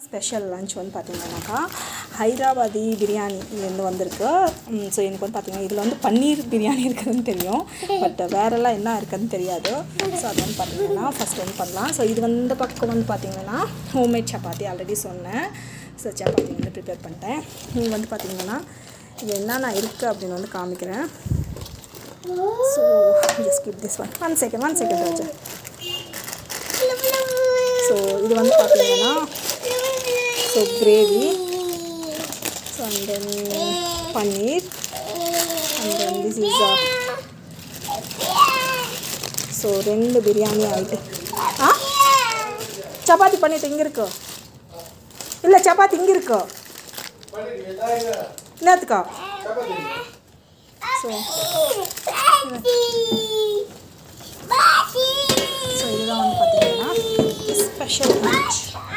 special lunch வந்து பார்த்தீங்கன்னாக்கா ஹைதராபாதி பிரியாணி இதுலேருந்து வந்திருக்கு ஸோ எனக்கு வந்து பார்த்தீங்கன்னா இதில் வந்து பன்னீர் பிரியாணி இருக்குதுன்னு தெரியும் பட் வேறெல்லாம் என்ன இருக்குதுன்னு தெரியாது ஸோ அது வந்து பார்த்தீங்கன்னா ஃபஸ்ட் வந்து பண்ணலாம் ஸோ இது வந்து பக்கம் வந்து பார்த்தீங்கன்னா ஹோம்மேட் சப்பாத்தி ஆல்ரெடி சொன்னேன் ஸோ சப்பாத்தி வந்து ப்ரிப்பேர் பண்ணிட்டேன் இது வந்து பார்த்தீங்கன்னா இது என்னென்ன இருக்குது அப்படின்னு வந்து காமிக்கிறேன் so just give this one one second one second Raja so இது வந்து பார்த்தீங்கன்னா so gravy so and then paneer and then this is so ரெண்டு பிரியாணி ஆகிட்டு ஆ சப்பாத்தி பண்ணிட்டு இங்கே இருக்கோ இல்லை சப்பாத்தி இங்கே இருக்கோ என்னத்துக்கா ஸோ ஸோ இதுதான் வந்து பார்த்தீங்கன்னா ஸ்பெஷல் லஞ்ச்